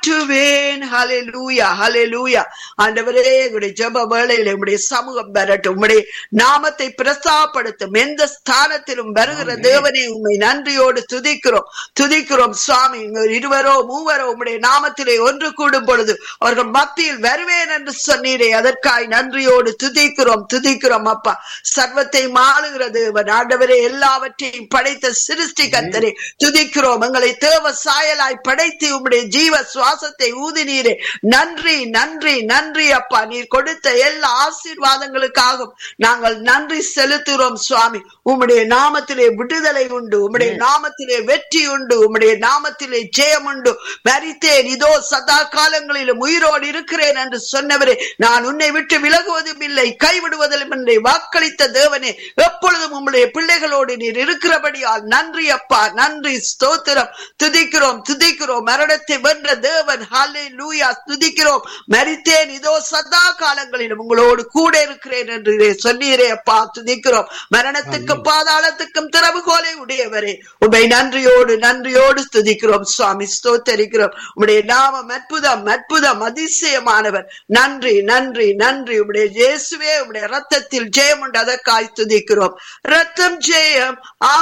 மாற்றுவேன் ஹalleluya ஹalleluya ஆண்டவரே உங்களுடைய ஜெப வேளையிலே உம்முடைய சமூகம் வரட்டும் உம்முடைய நாமத்தை பிரஸ்தாபப்படுத்தும் எந்த ஸ்தானத்திலும் வருகிற தேவனே உம்மை நன்றியோடு துதிக்கிறோம் துதிக்கிறோம் சுவாமி இங்க இருவரோ மூவரோ உம்முடைய நாமத்திலே ஒன்று கூடும் பொழுது அவர்கள் மத்தியில் வருவேன் என்று சொன்னீரே அதற்காய் நன்றியோடு துதிக்கிறோம் துதிக்கிறோம் அப்பா சர்வத்தை மாளுகிற தேவன் ஆண்டவரே எல்லாவற்றையும் படைத்த சிருஷ்டி கத்தரே துதிக்கிறோம் எங்களை தேவ சாயலாய் படைத்து உம்முடைய ஜீவ சுவாசத்தை ஊதினீரே நன்றி நன்றி நன்றி அப்பா நீர் கொடுத்த எல்லா ஆசீர்வாதங்களுக்காகவும் நாங்கள் நன்றி செலுத்துகிறோம் சுவாமி உம்முடைய நாமத்திலே விடுதலை உண்டு உம்முடைய நாமத்திலே வெற்றி உண்டு உம்முடைய நாமத்திலே ஜெயம் உண்டு மரித்தேன் இதோ சதா காலங்களிலும் உயிரோடு இருக்கிறேன் என்று சொன்னவரே நான் உன்னை விட்டு விலகுவதும் இல்லை கைவிடுவதிலும் இல்லை வாக்களித்த தேவனே எப்பொழுதும் உம்முடைய பிள்ளைகளோடு நீர் இருக்கிறபடியால் நன்றி அப்பா நன்றி ஸ்தோத்திரம் துதிக்கிறோம் துதிக்கிறோம் மரணத்தை வென்ற தேவன் ஹாலே லூயா துதிக்கிறோம் மரித்தேன் இதோ சதா காலங்களிலும் உங்களோடு கூட இருக்கிறேன் என்று சொன்னீரே அப்பா துதிக்கிறோம் மரணத்துக்கும் பாதாளத்துக்கும் திறவுகோலை உடையவரே உண்மை நன்றியோடு நன்றியோடு துதிக்கிறோம் சுவாமி ஸ்தோத்தரிக்கிறோம் உடைய நாமம் அற்புதம் அற்புதம் அதிசயமானவர் நன்றி நன்றி நன்றி உடைய இயேசுவே உடைய ரத்தத்தில் ஜெயம் உண்டு அதற்காய் துதிக்கிறோம் ரத்தம் ஜெயம்